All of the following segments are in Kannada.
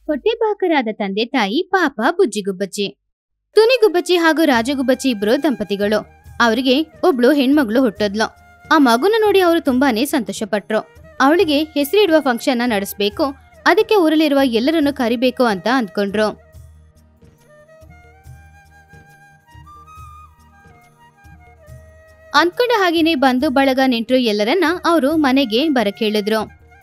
ಹೊಟ್ಟೆಬಾಕರಾದ ತಂದೆ ತಾಯಿ ಪಾಪ ಬುಜ್ಜಿಗುಬ್ಬಚ್ಚಿ ತುನಿಗುಬ್ಬಚ್ಚಿ ಹಾಗೂ ರಾಜಗುಬ್ಬಚ್ಚಿ ಇಬ್ರು ದಂಪತಿಗಳು ಅವರಿಗೆ ಒಬ್ಳು ಹೆಣ್ಮಗಳು ಹುಟ್ಟದ್ಲು ಆ ಮಗುನ ನೋಡಿ ಅವರು ತುಂಬಾನೇ ಸಂತೋಷಪಟ್ರು ಅವಳಿಗೆ ಹೆಸರಿಡುವ ಫಂಕ್ಷನ್ ನಡೆಸಬೇಕು ಅದಕ್ಕೆ ಊರಲ್ಲಿರುವ ಎಲ್ಲರನ್ನು ಕರಿಬೇಕು ಅಂತ ಅಂದ್ಕೊಂಡ್ರು ಅಂದ್ಕೊಂಡ ಹಾಗೇನೆ ಬಂಧು ಬಳಗ ನೆಂಟ್ರು ಎಲ್ಲರನ್ನ ಅವರು ಮನೆಗೆ ಬರಕ್ ಹೇಳಿದ್ರು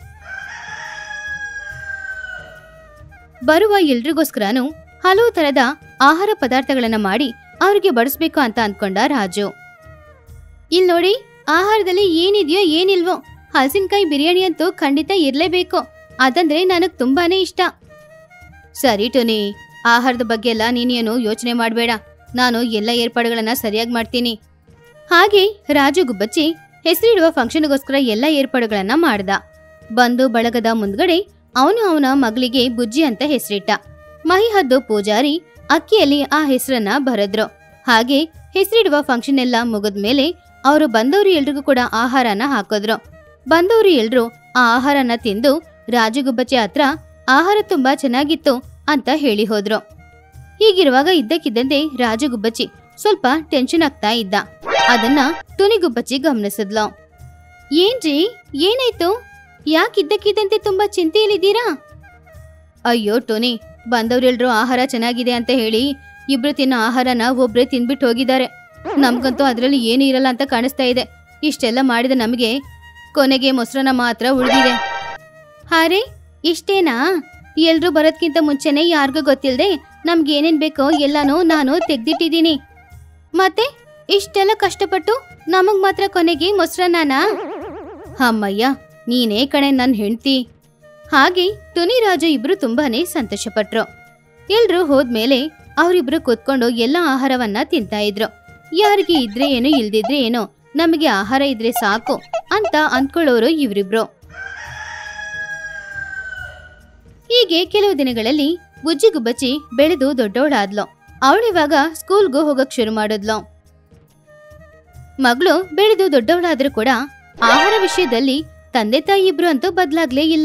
ಬರುವ ಎಲ್ರಿಗೋಸ್ಕರನು ಹಲವು ತರದ ಆಹಾರ ಪದಾರ್ಥಗಳನ್ನ ಮಾಡಿ ಅವ್ರಿಗೆ ಬಡಿಸ್ಬೇಕು ಅಂತ ಅಂದ್ಕೊಂಡ ರಾಜು ಇಲ್ ನೋಡಿ ಆಹಾರದಲ್ಲಿ ಏನಿದೆಯೋ ಏನಿಲ್ವೋ ಹಲಸಿನಕಾಯಿ ಬಿರಿಯಾನಿ ಅಂತೂ ಖಂಡಿತ ಇರ್ಲೇಬೇಕು ಅದಂದ್ರೆ ನನಗ್ ತುಂಬಾನೇ ಇಷ್ಟ ಸರಿ ಟೋನಿ ಆಹಾರದ ಬಗ್ಗೆ ಎಲ್ಲ ನೀನೇನು ಯೋಚನೆ ಮಾಡಬೇಡ ನಾನು ಎಲ್ಲ ಏರ್ಪಾಡುಗಳನ್ನ ಸರಿಯಾಗಿ ಮಾಡ್ತೀನಿ ಹಾಗೆ ರಾಜು ಗುಬ್ಬಚ್ಚಿ ಹೆಸರಿಡುವ ಫಂಕ್ಷನ್ಗೋಸ್ಕರ ಎಲ್ಲ ಏರ್ಪಾಡುಗಳನ್ನ ಮಾಡ್ದ ಬಂದು ಬಳಗದ ಮುಂದ್ಗಡೆ ಅವನು ಅವನ ಮಗಳಿಗೆ ಬುಜ್ಜಿ ಅಂತ ಹೆಸರಿಟ್ಟ ಮಹಿಹದ್ದು ಪೂಜಾರಿ ಅಕ್ಕಿಯಲ್ಲಿ ಆ ಹೆಸರನ್ನ ಬರೆದ್ರು ಹಾಗೆ ಹೆಸರಿಡುವ ಫಂಕ್ಷನ್ ಎಲ್ಲ ಮುಗಿದ್ಮೇಲೆ ಅವರು ಬಂದವರು ಎಲ್ರಿಗೂ ಕೂಡ ಆಹಾರನ ಹಾಕಿದ್ರು ಬಂದವರು ಎಲ್ರು ಆ ಆಹಾರನ ತಿಂದು ರಾಜಗುಬ್ಬಚ್ಚಿ ಹತ್ರ ಆಹಾರ ತುಂಬಾ ಚೆನ್ನಾಗಿತ್ತು ಅಂತ ಹೇಳಿ ಹೋದ್ರು ಹೀಗಿರುವಾಗ ಇದ್ದಕ್ಕಿದ್ದಂತೆ ರಾಜಗುಬ್ಬಚ್ಚಿ ಸ್ವಲ್ಪ ಟೆನ್ಷನ್ ಆಗ್ತಾ ಇದ್ದ ಅದನ್ನ ತುನಿಗುಬ್ಬಚ್ಚಿ ಗಮನಿಸಿದ್ಲು ಏನ್ರಿ ಏನಾಯ್ತು ಯಾಕಿದ್ದಕ್ಕಿದ್ದಂತೆ ತುಂಬಾ ಚಿಂತೆಯಲ್ಲಿದ್ದೀರಾ ಅಯ್ಯೋ ಟೋನಿ ಬಂದವ್ರೆಲ್ರು ಆಹಾರ ಚೆನ್ನಾಗಿದೆ ಅಂತ ಹೇಳಿ ಇಬ್ರು ತಿನ್ನೋ ಆಹಾರನ ಒಬ್ರೇ ತಿನ್ಬಿಟ್ಟು ಹೋಗಿದ್ದಾರೆ ನಮ್ಗಂತೂ ಅದ್ರಲ್ಲಿ ಏನು ಇರಲ್ಲ ಅಂತ ಕಾಣಿಸ್ತಾ ಇದೆ ಇಷ್ಟೆಲ್ಲ ಮಾಡಿದ ನಮಗೆ ಕೊನೆಗೆ ಮೊಸರನ್ನ ಮಾತ್ರ ಉಳಿದಿದೆ ಹಾರೆ ಇಷ್ಟೇನಾ ಎಲ್ರೂ ಬರೋದ್ಕಿಂತ ಮುಂಚೆನೆ ಯಾರಿಗೂ ಗೊತ್ತಿಲ್ಲದೆ ನಮ್ಗೆ ಏನೇನ್ ಬೇಕೋ ಎಲ್ಲಾನು ನಾನು ತೆಗ್ದಿಟ್ಟಿದ್ದೀನಿ ಮತ್ತೆ ಇಷ್ಟೆಲ್ಲ ಕಷ್ಟಪಟ್ಟು ನಮಗ್ ಮಾತ್ರ ಕೊನೆಗೆ ಮೊಸರನ್ನನಾ ಅಮ್ಮಯ್ಯ ನೀನೇ ಕಣೆ ನನ್ ಹೆಂಡ್ತಿ ಹಾಗೆ ಟುನಿ ರಾಜು ಇಬ್ರು ತುಂಬಾನೇ ಸಂತೋಷಪಟ್ರು ಎಲ್ರು ಹೋದ್ಮೇಲೆ ಅವರಿಬ್ರು ಕೂತ್ಕೊಂಡು ಎಲ್ಲ ಆಹಾರವನ್ನ ತಿಂತಾ ಇದ್ರು ಯಾರಿಗೆ ಇದ್ರೆ ಏನು ಇಲ್ದಿದ್ರೆ ಏನೋ ನಮಗೆ ಆಹಾರ ಇದ್ರೆ ಸಾಕು ಅಂತ ಅಂದ್ಕೊಳ್ಳೋರು ಇವರಿಬ್ರು ಹೀಗೆ ಕೆಲವು ದಿನಗಳಲ್ಲಿ ಬುಜ್ಜಿ ಗುಬ್ಬಚ್ಚಿ ಬೆಳೆದು ದೊಡ್ಡವಳಾದ್ಲು ಅವಳಿವಾಗ ಸ್ಕೂಲ್ಗೂ ಹೋಗಕ್ ಶುರು ಮಾಡಿದ್ಲು ಮಗಳು ಬೆಳೆದು ದೊಡ್ಡವಳಾದ್ರೂ ಕೂಡ ಆಹಾರ ವಿಷಯದಲ್ಲಿ ತಂದೆ ತಾಯಿ ಇಬ್ರು ಅಂತೂ ಬದ್ಲಾಗ್ಲೇ ಇಲ್ಲ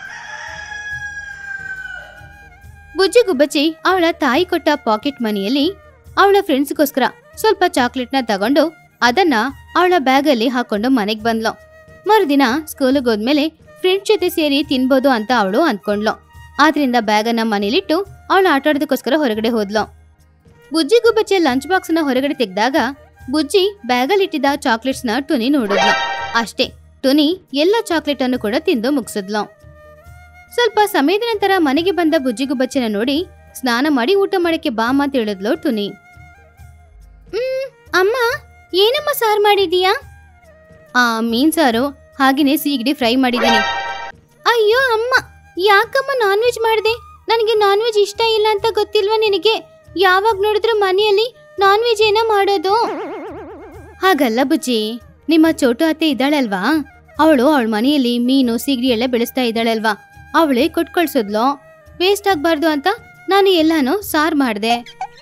ಬುಜ್ಜಿ ಗುಬ್ಬಚ್ಚಿ ಅವಳ ತಾಯಿ ಕೊಟ್ಟ ಪಾಕೆಟ್ ಮನಿಯಲ್ಲಿ ಅವಳ ಫ್ರೆಂಡ್ಸ್ಗೋಸ್ಕರ ಸ್ವಲ್ಪ ಚಾಕ್ಲೇಟ್ನ ತಗೊಂಡು ಅದನ್ನ ಅವಳ ಬ್ಯಾಗಲ್ಲಿ ಹಾಕೊಂಡು ಮನೆಗ್ ಬಂದ್ಲು ಮರುದಿನ ಸ್ಕೂಲಿಗೆ ಹೋದ್ಮೇಲೆ ಫ್ರೆಂಡ್ಸ್ ಜೊತೆ ಸೇರಿ ತಿನ್ಬೋದು ಅಂತ ಅವಳು ಅಂದ್ಕೊಂಡ್ಲು ಆದ್ರಿಂದ ಬ್ಯಾಗನ್ನ ಮನೇಲಿಟ್ಟು ಅವಳು ಆಟಾಡೋದಕ್ಕೋಸ್ಕರ ಹೊರಗಡೆ ಹೋದ್ಲು ಬುಜ್ಜಿ ಗುಬ್ಬಚ್ಚಿ ಲಂಚ್ ಬಾಕ್ಸ್ನ ಹೊರಗಡೆ ತೆಗ್ದಾಗ ಬುಜ್ಜಿ ಬ್ಯಾಗಲ್ಲಿಟ್ಟಿದ್ದ ಚಾಕ್ಲೇಟ್ಸ್ನ ಟುನಿ ನೋಡಿದ್ಲು ಅಷ್ಟೇ ಟುನಿ ಎಲ್ಲ ಚಾಕ್ಲೇಟ್ ಅನ್ನು ಕೂಡ ತಿಂದು ಮುಗಿಸಿದ್ಲು ಸ್ವಲ್ಪ ಸಮಯದ ನಂತರ ಮನೆಗೆ ಬಂದ ಬುಜ್ಜಿ ಗುಬ್ಬಚ್ಚಿನ ನೋಡಿ ಸ್ನಾನ ಮಾಡಿ ಊಟ ಮಾಡಕ್ಕೆ ಬಾಮ ಅಂತ ಹೇಳಿದ್ಲು ಟುನಿ ಹ್ಮ್ ಅಮ್ಮ ಏನಮ್ಮ ಸಾರು ಮಾಡಿದೀಯಾ ಆ ಮೀನ್ ಸಾರು ಹಾಗೇನೆ ಸೀಗಡಿ ಫ್ರೈ ಮಾಡಿದ್ದೀನಿ ಅಯ್ಯೋ ಅಮ್ಮ ಯಾಕಮ್ಮ ನಾನ್ ವೆಜ್ ಮಾಡಿದೆ ನನಗೆ ನಾನ್ ವೆಜ್ ಇಷ್ಟ ಇಲ್ಲ ಅಂತ ಗೊತ್ತಿಲ್ವಾ ನಿನಗೆ ಯಾವಾಗ ನೋಡಿದ್ರು ಮನೆಯಲ್ಲಿ ನಾನ್ ವೆಜ್ ಏನೋ ಮಾಡೋದು ಹಾಗಲ್ಲ ಬುಜ್ಜಿ ನಿಮ್ಮ ಚೋಟು ಅತ್ತೆ ಇದ್ದಾಳಲ್ವಾ ಅವಳು ಅವಳ ಮನೆಯಲ್ಲಿ ಮೀನು ಸಿಗಡಿ ಎಲ್ಲ ಬೆಳೆಸ್ತಾ ಇದ್ದಾಳಲ್ವಾ ಅವಳೇ ಕೊಟ್ಟು ಕಳ್ಸಿದ್ಲು ವೇಸ್ಟ್ ಆಗ್ಬಾರ್ದು ಅಂತ ನಾನು ಎಲ್ಲಾನು ಸಾರ್ ಮಾಡ್ದೆ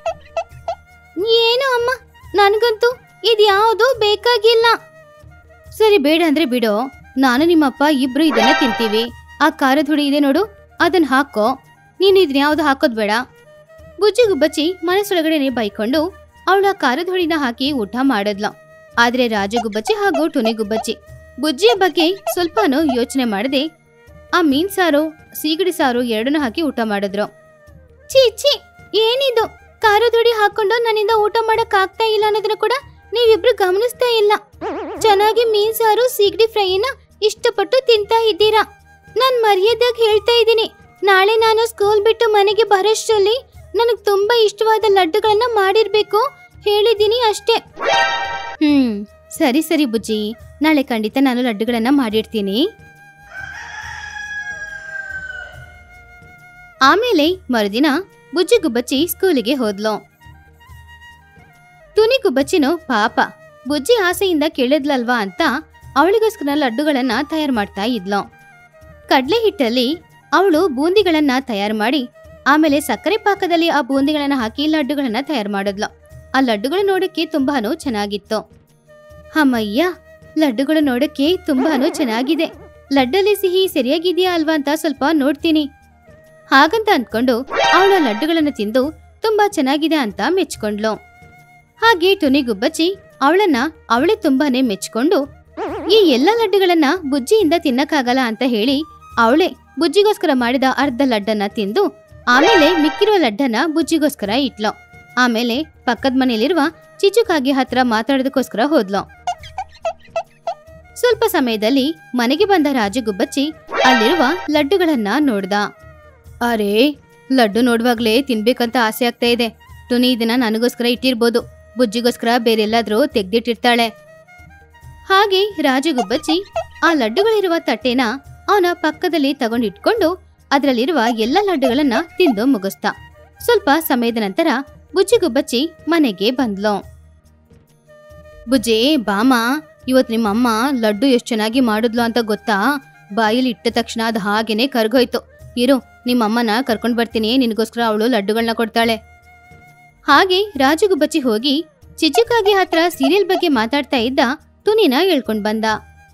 ಏನು ಅಮ್ಮ ನನಗಂತೂ ಇದ್ಯಾವುದು ಬೇಕಾಗಿಲ್ಲ ಸರಿ ಬೇಡ ಅಂದ್ರೆ ಬಿಡು ನಾನು ನಿಮ್ಮಪ್ಪ ಇಬ್ರು ಇದನ್ನ ತಿಂತೀವಿ ಆ ಖಾರದ ಹುಡಿ ಇದೆ ನೋಡು ಅದನ್ನ ಹಾಕೋ ನೀನು ಇದನ್ನ ಯಾವ್ದು ಹಾಕೋದ್ ಬೇಡ ಬುಜ್ಜಿ ಗುಬ್ಬಚ್ಚಿ ಮನಸ್ಸೊಳಗಡೆನೆ ಬೈಕೊಂಡು ಅವಳ ಖಾರದ ಹುಡಿನ ಹಾಕಿ ಊಟ ಮಾಡಿದ್ಲು ಆದ್ರೆ ರಾಜು ಗುಬ್ಬಚ್ಚಿ ಹಾಗೂ ಟುನಿ ಗುಬ್ಬಚ್ಚಿ ಬುಜ್ಜಿಯ ಬಗ್ಗೆ ಸ್ವಲ್ಪನೂ ಯೋಚನೆ ಮಾಡದೆ ಆ ಮೀನ್ ಸಾರು ಸೀಗಡಿ ಸಾರು ಎರಡನ್ನೂ ಹಾಕಿ ಊಟ ಮಾಡಿದ್ರು ಛೀ ಛೀ ಏನಿದು ಖಾರದ ಹುಡಿ ಹಾಕೊಂಡು ನನ್ನಿಂದ ಊಟ ಮಾಡಕ್ ಆಗ್ತಾ ಇಲ್ಲ ಅನ್ನೋದನ್ನ ಕೂಡ ನೀವಿಬ್ರು ಗಮನಿಸ್ತಾ ಇಲ್ಲ ಚೆನ್ನಾಗಿ ಮೀನ್ ಸಾರು ಸೀಗಡಿ ಫ್ರೈನ ಇಷ್ಟಪಟ್ಟು ತಿಂತಾ ಇದ್ದೀರಾ ನಾನ್ ಮರ್ಯಾದಾಗ ಹೇಳ್ತಾ ಇದ್ದೀನಿ ನಾಳೆ ನಾನು ಸ್ಕೂಲ್ ಬಿಟ್ಟು ಮನೆಗೆ ಬರೋಷ್ಟರಲ್ಲಿ ನನಗೆ ತುಂಬಾ ಇಷ್ಟವಾದ ಲಡ್ಡುಗಳನ್ನ ಮಾಡಿರ್ಬೇಕು ಹೇಳಿದ್ದೀನಿ ಅಷ್ಟೇ ಹ್ಮ್ ಸರಿ ಸರಿ ಬುಜ್ಜಿ ನಾಳೆ ಖಂಡಿತ ನಾನು ಲಡ್ಡುಗಳನ್ನ ಮಾಡಿರ್ತೀನಿ ಆಮೇಲೆ ಮರುದಿನ ಬುಜ್ಜಿ ಗುಬ್ಬಚ್ಚಿ ಸ್ಕೂಲಿಗೆ ಹೋದ್ಲು ತುನಿ ಗುಬ್ಬಚ್ಚಿನು ಪಾಪ ಬುಜ್ಜಿ ಆಸೆಯಿಂದ ಕೇಳಿದ್ಲಲ್ವಾ ಅಂತ ಅವಳಿಗೋಸ್ಕರ ಲಡ್ಡುಗಳನ್ನ ತಯಾರು ಮಾಡ್ತಾ ಇದ್ಲು ಕಡ್ಲೆ ಹಿಟ್ಟಲ್ಲಿ ಅವಳು ಬೂಂದಿಗಳನ್ನ ತಯಾರು ಮಾಡಿ ಆಮೇಲೆ ಸಕ್ಕರೆ ಪಾಕದಲ್ಲಿ ಆ ಬೂಂದಿಗಳನ್ನ ಹಾಕಿ ಲಡ್ಡುಗಳನ್ನ ತಯಾರು ಮಾಡಿದ್ಲು ಆ ಲಡ್ಡುಗಳು ನೋಡಕ್ಕೆ ತುಂಬಾನು ಚೆನ್ನಾಗಿತ್ತು ಅಮ್ಮಯ್ಯ ಲಡ್ಡುಗಳು ನೋಡಕ್ಕೆ ತುಂಬಾನು ಚೆನ್ನಾಗಿದೆ ಲಡ್ಡಲ್ಲಿ ಸಿಹಿ ಸರಿಯಾಗಿದೆಯಾ ಅಲ್ವಾ ಅಂತ ಸ್ವಲ್ಪ ನೋಡ್ತೀನಿ ಹಾಗಂತ ಅಂದ್ಕೊಂಡು ಅವಳ ಲಡ್ಡುಗಳನ್ನು ತಿಂದು ತುಂಬಾ ಚೆನ್ನಾಗಿದೆ ಅಂತ ಮೆಚ್ಕೊಂಡ್ಲು ಹಾಗೆ ಟುನಿ ಗುಬ್ಬಚ್ಚಿ ಅವಳನ್ನ ಅವಳೇ ತುಂಬಾನೇ ಮೆಚ್ಕೊಂಡು ಈ ಎಲ್ಲ ಲಡ್ಡುಗಳನ್ನ ಬುಜ್ಜಿಯಿಂದ ತಿನ್ನಕ್ಕಾಗಲ್ಲ ಅಂತ ಹೇಳಿ ಅವಳೇ ಬುಜ್ಜಿಗೋಸ್ಕರ ಮಾಡಿದ ಅರ್ಧ ಲಡ್ಡನ್ನ ತಿಂದು ಆಮೇಲೆ ಮಿಕ್ಕಿರೋ ಲಡ್ಡನ್ನ ಬುಜ್ಜಿಗೋಸ್ಕರ ಇಟ್ಲು ಆಮೇಲೆ ಪಕ್ಕದ ಮನೆಯಲ್ಲಿರುವ ಚಿಚುಕಾಗಿ ಹತ್ರ ಮಾತಾಡೋದಕ್ಕೋಸ್ಕರ ಹೋದ್ಲು ಸ್ವಲ್ಪ ಸಮಯದಲ್ಲಿ ಮನೆಗೆ ಬಂದ ರಾಜಗುಬ್ಬಚ್ಚಿ ಅಲ್ಲಿರುವ ಲಡ್ಡುಗಳನ್ನ ನೋಡ್ದ ಅರೇ ಲಡ್ಡು ನೋಡುವಾಗ್ಲೇ ತಿನ್ಬೇಕಂತ ಆಸೆ ಆಗ್ತಾ ಇದೆ ಟುನಿ ಇದನ್ನ ನನಗೋಸ್ಕರ ಇಟ್ಟಿರ್ಬೋದು ಬುಜ್ಜಿಗೋಸ್ಕರ ಬೇರೆಲ್ಲಾದ್ರೂ ತೆಗ್ದಿಟ್ಟಿರ್ತಾಳೆ ಹಾಗೆ ರಾಜಗುಬ್ಬಚ್ಚಿ ಆ ಲಡ್ಡುಗಳಿರುವ ತಟ್ಟೆನ ಅವನ ಪಕ್ಕದಲ್ಲಿ ತಗೊಂಡಿಟ್ಕೊಂಡು ಅದರಲ್ಲಿರುವ ಎಲ್ಲ ಲಡ್ಡುಗಳನ್ನ ತಿಂದು ಮುಗಿಸ್ದ ಸ್ವಲ್ಪ ಸಮಯದ ನಂತರ ಬುಜ್ಜಿಗುಬ್ಬಚ್ಚಿ ಮನೆಗೆ ಬಂದ್ಲು ಬುಜ್ಜಿ ಬಾಮ ಇವತ್ ನಿಮ್ಮಮ್ಮ ಲಡ್ಡು ಎಷ್ಟು ಚೆನ್ನಾಗಿ ಮಾಡಿದ್ಲು ಅಂತ ಗೊತ್ತಾ ಬಾಯಲ್ಲಿ ಇಟ್ಟ ತಕ್ಷಣ ಅದು ಹಾಗೇನೆ ಕರ್ಗೋಯ್ತು ಇರು ನಿಮ್ಮಮ್ಮನ ಕರ್ಕೊಂಡ್ ಬರ್ತೀನಿ ನಿನಗೋಸ್ಕರ ಅವಳು ಲಡ್ಡುಗಳನ್ನ ಕೊಡ್ತಾಳೆ ಹಾಗೆ ರಾಜಗುಬ್ಬಚ್ಚಿ ಹೋಗಿ ಚಿಚುಕಾಗಿ ಹತ್ರ ಸೀರಿಯಲ್ ಬಗ್ಗೆ ಮಾತಾಡ್ತಾ ಇದ್ದ ತುನಿನ ಹೇಳ್ಕೊಂಡ್ ಬಂದ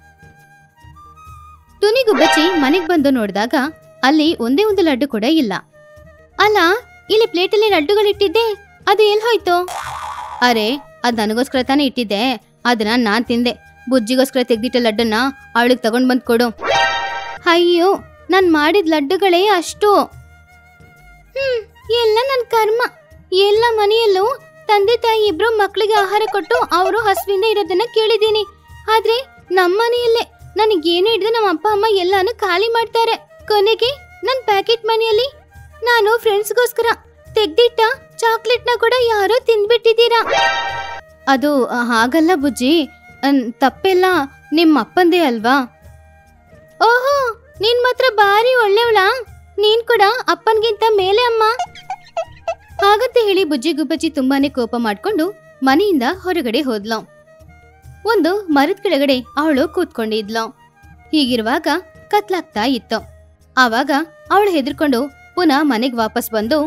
ತುನಿ ಗುಬ್ಬಚ್ಚಿ ಮನೆಗ್ ಬಂದು ನೋಡಿದಾಗ ಅಲ್ಲಿ ಒಂದೇ ಒಂದು ಲಡ್ಡು ಕೂಡ ಇಲ್ಲ ಅಲ್ಲ ಇಲ್ಲಿ ಪ್ಲೇಟಲ್ಲಿ ಲಡ್ಡುಗಳಿಟ್ಟಿದ್ದೆ ಅದು ಎಲ್ಲಿ ಹೋಯ್ತು ಅರೆ ಅದ್ ನನಗೋಸ್ಕರ ತಾನೇ ಇಟ್ಟಿದ್ದೆ ಅದನ್ನ ನಾನ್ ತಿಂದೆ ಬುಜ್ಜಿಗೋಸ್ಕರ ತೆಗ್ದಿಟ್ಟ ಲಡ್ಡನ್ನ ಅವಳಿಗೆ ತಗೊಂಡ್ ಬಂದ್ ಕೊಡು ಅಯ್ಯೋ ನಾನ್ ಮಾಡಿದ ಲಡ್ಡುಗಳೇ ಅಷ್ಟು ಹ್ಮ್ ಎಲ್ಲ ನನ್ ಕರ್ಮ ಎಲ್ಲ ಮನೆಯಲ್ಲೂ ತಂದೆ ತಾಯಿ ಇಬ್ರು ಮಕ್ಕಳಿಗೆ ಆಹಾರ ಕೊಟ್ಟು ಅವರು ಹಸುವಿಂದ ಇರೋದನ್ನ ಕೇಳಿದೀನಿ ಆದ್ರೆ ನಮ್ಮ ಮನೆಯಲ್ಲೇ ನನಗೇನು ಹಿಡಿದು ನಮ್ಮ ಅಪ್ಪ ಅಮ್ಮ ಎಲ್ಲಾನು ಖಾಲಿ ಮಾಡ್ತಾರೆ ಕೊನೆಗೆ ನನ್ ಪ್ಯಾಕೆಟ್ ಮನೆಯಲ್ಲಿ ನಾನು ಫ್ರೆಂಡ್ಸ್ಗೋಸ್ಕರ ತೆಗ್ದಿಟ್ಟ ಚಾಕ್ಲೇಟ್ನ ಕೂಡ ಯಾರೋ ತಿಂದ್ಬಿಟ್ಟಿದ್ದೀರಾ ಅದು ಆ, ಹಾಗಲ್ಲ ಬುಜ್ಜಿ ಅನ್, ತಪ್ಪೆಲ್ಲ ನಿಮ್ಮ ಅಪ್ಪಂದೇ ಅಲ್ವಾ ಓಹೋ ನೀನ್ ಮಾತ್ರ ಬಾರಿ ಒಳ್ಳೆವಳ ನೀನ್ ಕೂಡ ಅಪ್ಪನ್ಗಿಂತ ಮೇಲೆ ಅಮ್ಮ ಹಾಗಂತ ಹೇಳಿ ಬುಜ್ಜಿ ಗುಬ್ಬಚ್ಚಿ ತುಂಬಾನೇ ಕೋಪ ಮಾಡ್ಕೊಂಡು ಮನೆಯಿಂದ ಹೊರಗಡೆ ಹೋದ್ಲು ಒಂದು ಮರದ ಕೆಳಗಡೆ ಅವಳು ಕೂತ್ಕೊಂಡಿದ್ಲು ಹೀಗಿರುವಾಗ ಕತ್ಲಾಗ್ತಾ ಇತ್ತು ಆವಾಗ ಅವಳು ಹೆದರ್ಕೊಂಡು ಪುನಃ ಮನೆಗೆ ವಾಪಸ್ ಬಂದು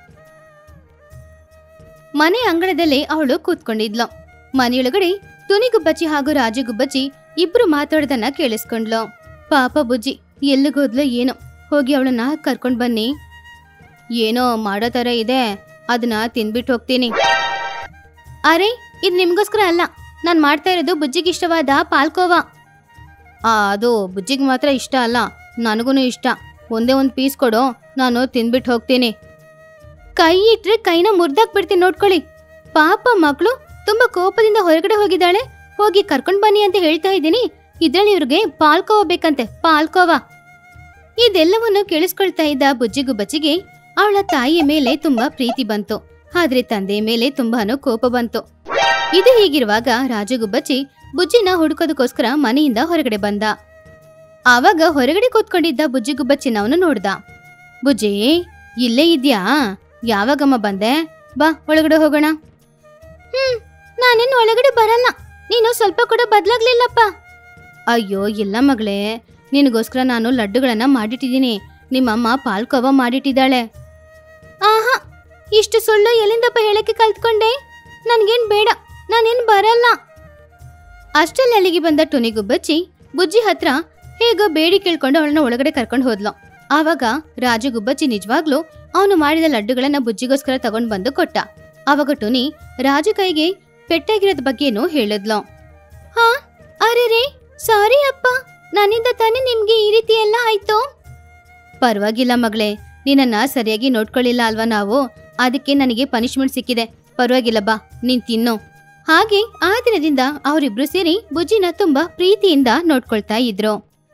ಮನೆ ಅಂಗಳದಲ್ಲೇ ಅವಳು ಕೂತ್ಕೊಂಡಿದ್ಲು ಮನೆಯೊಳಗಡೆ ತುನಿಗುಬ್ಬಚ್ಚಿ ಹಾಗೂ ರಾಜಗುಬ್ಬಚ್ಚಿ ಇಬ್ರು ಮಾತಾಡೋದನ್ನ ಕೇಳಿಸ್ಕೊಂಡ್ಲು ಪಾಪ ಬುಜ್ಜಿ ಎಲ್ಲಿಗೋದ್ಲು ಏನೋ ಹೋಗಿ ಅವಳನ್ನ ಕರ್ಕೊಂಡ್ ಬನ್ನಿ ಏನೋ ಮಾಡೋ ತರ ಇದೆ ಅದನ್ನ ತಿನ್ಬಿಟ್ಟು ಹೋಗ್ತೀನಿ ಅರೆ ಇದು ನಿಮ್ಗೋಸ್ಕರ ಅಲ್ಲ ನಾನು ಮಾಡ್ತಾ ಇರೋದು ಬುಜ್ಜಿಗೆ ಇಷ್ಟವಾದ ಪಾಲ್ಕೋವಾ ಆ ಅದು ಬುಜ್ಜಿಗೆ ಮಾತ್ರ ಇಷ್ಟ ಅಲ್ಲ ನನಗೂ ಇಷ್ಟ ಒಂದೇ ಒಂದು ಪೀಸ್ ಕೊಡು ನಾನು ತಿನ್ಬಿಟ್ಟು ಹೋಗ್ತೀನಿ ಕೈ ಇಟ್ರೆ ಕೈನ ಮುರ್ದಾಕ್ ಬಿಡ್ತೀನಿ ನೋಡ್ಕೊಳ್ಳಿ ಪಾಪ ಮಗಳು ತುಂಬಾ ಕೋಪದಿಂದ ಹೊರಗಡೆ ಹೋಗಿದ್ದಾಳೆ ಹೋಗಿ ಕರ್ಕೊಂಡ್ ಬನ್ನಿ ಅಂತ ಹೇಳ್ತಾ ಇದ್ದೀನಿ ಇದ್ರಲ್ಲಿ ಇವ್ರಿಗೆ ಪಾಲ್ಕೋವ ಬೇಕಂತೆ ಪಾಲ್ಕೋವ ಇದೆಲ್ಲವನ್ನು ಕೇಳಿಸ್ಕೊಳ್ತಾ ಇದ್ದ ಬುಜ್ಜಿಗು ಬಚ್ಚಿಗೆ ಅವಳ ತಾಯಿಯ ಮೇಲೆ ತುಂಬಾ ಪ್ರೀತಿ ಬಂತು ಆದ್ರೆ ತಂದೆಯ ಮೇಲೆ ತುಂಬಾನು ಕೋಪ ಬಂತು ಇದು ಹೀಗಿರುವಾಗ ರಾಜಗುಬ್ಬಚ್ಚಿ ಬುಜ್ಜಿನ ಹುಡುಕೋದಕ್ಕೋಸ್ಕರ ಮನೆಯಿಂದ ಹೊರಗಡೆ ಬಂದ ಆವಾಗ ಹೊರಗಡೆ ಕೂತ್ಕೊಂಡಿದ್ದ ಬುಜ್ಜಿಗುಬ್ಬಚ್ಚಿನವನು ನೋಡ್ದ ಬುಜ್ಜಿ ಇಲ್ಲೇ ಇದ್ಯಾ ಯಾವಾಗಮ್ಮ ಬಂದೆ ಬಾ ಒಳಗಡೆ ಹೋಗೋಣ ಹ್ಮ್ ನಾನೇನು ಒಳಗಡೆ ಬರಲ್ಲ ನೀನು ಸ್ವಲ್ಪ ಕೂಡ ಬದ್ಲಾಗ್ಲಿಲ್ಲಪ್ಪ ಅಯ್ಯೋ ಇಲ್ಲ ಮಗಳೇ ನಿನಗೋಸ್ಕರ ನಾನು ಲಡ್ಡುಗಳನ್ನ ಮಾಡಿಟ್ಟಿದ್ದೀನಿ ನಿಮ್ಮಮ್ಮ ಪಾಲ್ಕೋವ ಮಾಡಿಟ್ಟಿದ್ದಾಳೆ ಆಹಾ ಇಷ್ಟು ಸುಳ್ಳು ಎಲ್ಲಿಂದಪ್ಪ ಹೇಳಕ್ಕೆ ಕಲ್ತ್ಕೊಂಡೆ ನನ್ಗೇನ್ ಬೇಡ ನಾನೇನ್ ಬರಲ್ಲ ಅಷ್ಟಲ್ಲಿ ಅಲ್ಲಿಗೆ ಬಂದ ಟುನಿಗುಬ್ಬಚ್ಚಿ ಬುಜ್ಜಿ ಹತ್ರ ಹೇಗೋ ಬೇಡಿ ಕೇಳ್ಕೊಂಡು ಅವಳನ್ನ ಒಳಗಡೆ ಕರ್ಕೊಂಡು ಹೋದ್ಲು ಆವಾಗ ರಾಜಗುಬ್ಬಚ್ಚಿ ನಿಜವಾಗ್ಲೂ ಅವನು ಮಾಡಿದ ಲಡ್ಡುಗಳನ್ನ ಬುಜ್ಜಿಗೋಸ್ಕರ ತಗೊಂಡ್ ಬಂದು ಕೊಟ್ಟ ಆವಾಗ ಟುನಿ ರಾಜು ಕೈಗೆ ಪೆಟ್ಟಾಗಿರೋದ್ ಬಗ್ಗೆನೂ ಹೇಳಿದ್ಲು ಹಾ ಅರೆ ಸಾರಿ ಅಪ್ಪ ನನ್ನಿಂದ ತಾನೇ ನಿಮ್ಗೆ ಈ ರೀತಿ ಎಲ್ಲ ಆಯ್ತು ಪರವಾಗಿಲ್ಲ ಮಗಳೇ ನಿನ್ನನ್ನ ಸರಿಯಾಗಿ ನೋಡ್ಕೊಳ್ಳಿಲ್ಲ ಅಲ್ವಾ ನಾವು ಅದಕ್ಕೆ ನನಗೆ ಪನಿಷ್ಮೆಂಟ್ ಸಿಕ್ಕಿದೆ ಪರವಾಗಿಲ್ಲ ಬಾ ನೀನ್ ತಿನ್ನು ಹಾಗೆ ಆ ದಿನದಿಂದ ಅವರಿಬ್ರು ಸೇರಿ ಬುಜ್ಜಿನ ತುಂಬಾ ಪ್ರೀತಿಯಿಂದ ನೋಡ್ಕೊಳ್ತಾ ಇದ್ರು